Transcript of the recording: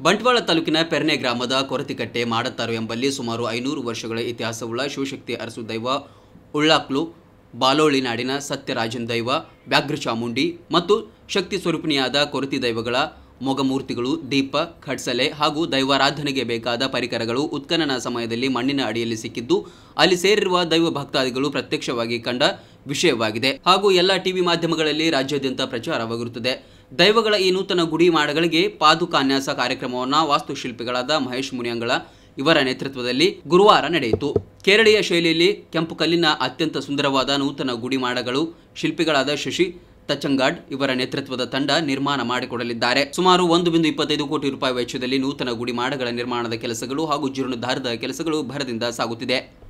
ಬಂಟ್ವಾಳ ತಾಲೂಕಿನ ಪೆರ್ನೆ ಗ್ರಾಮದ ಕೊರತಿಕಟ್ಟೆ ಮಾಡತ್ತಾರು ಎಂಬಲ್ಲಿ ಸುಮಾರು ಐನೂರು ವರ್ಷಗಳ ಇತಿಹಾಸವುಳ್ಳ ಶಿವಶಕ್ತಿ ಅರಸು ದೈವ ಉಳ್ಳಾಕ್ಲು ಬಾಲೋಳಿ ನಾಡಿನ ಸತ್ಯರಾಜನ್ ದೈವ ವ್ಯಾಘ್ರಚಾಮುಂಡಿ ಮತ್ತು ಶಕ್ತಿ ಸ್ವರೂಪಿಣಿಯಾದ ಕೊರತಿ ದೈವಗಳ ಮೊಗಮೂರ್ತಿಗಳು ದೀಪ ಖಡ್ಸಲೆ ಹಾಗೂ ದೈವಾರಾಧನೆಗೆ ಬೇಕಾದ ಪರಿಕರಗಳು ಉತ್ಖನನ ಸಮಯದಲ್ಲಿ ಮಣ್ಣಿನ ಅಡಿಯಲ್ಲಿ ಸಿಕ್ಕಿದ್ದು ಅಲ್ಲಿ ಸೇರಿರುವ ದೈವ ಭಕ್ತಾದಿಗಳು ಪ್ರತ್ಯಕ್ಷವಾಗಿ ಕಂಡ ವಿಷಯವಾಗಿದೆ ಹಾಗೂ ಎಲ್ಲ ಟಿವಿ ಮಾಧ್ಯಮಗಳಲ್ಲಿ ರಾಜ್ಯಾದ್ಯಂತ ಪ್ರಚಾರವಾಗಿರುತ್ತದೆ ದೈವಗಳ ಈ ನೂತನ ಗುಡಿ ಮಾಡಗಳಿಗೆ ಪಾದುಕಾನ್ಯಾಸ ಕಾರ್ಯಕ್ರಮವನ್ನು ವಾಸ್ತುಶಿಲ್ಪಿಗಳಾದ ಮಹೇಶ್ ಮುನಿಯಂಗಳ ಇವರ ನೇತೃತ್ವದಲ್ಲಿ ಗುರುವಾರ ನಡೆಯಿತು ಕೇರಳೀಯ ಶೈಲಿಯಲ್ಲಿ ಕೆಂಪು ಕಲ್ಲಿನ ಅತ್ಯಂತ ಸುಂದರವಾದ ನೂತನ ಗುಡಿ ಮಾಡಗಳು ಶಿಲ್ಪಿಗಳಾದ ಶಶಿ ತಚಂಗಾಡ್ ಇವರ ನೇತೃತ್ವದ ತಂಡ ನಿರ್ಮಾಣ ಮಾಡಿಕೊಡಲಿದ್ದಾರೆ ಸುಮಾರು ಒಂದು ಬಿಂದು ಇಪ್ಪತ್ತೈದು ಕೋಟಿ ರೂಪಾಯಿ ವೆಚ್ಚದಲ್ಲಿ ನೂತನ ಗುಡಿ ಮಾಡಗಳ ನಿರ್ಮಾಣದ ಕೆಲಸಗಳು ಹಾಗೂ ಜೀರ್ಣೋದ್ಧಾರದ ಕೆಲಸಗಳು ಭರದಿಂದ ಸಾಗುತ್ತಿದೆ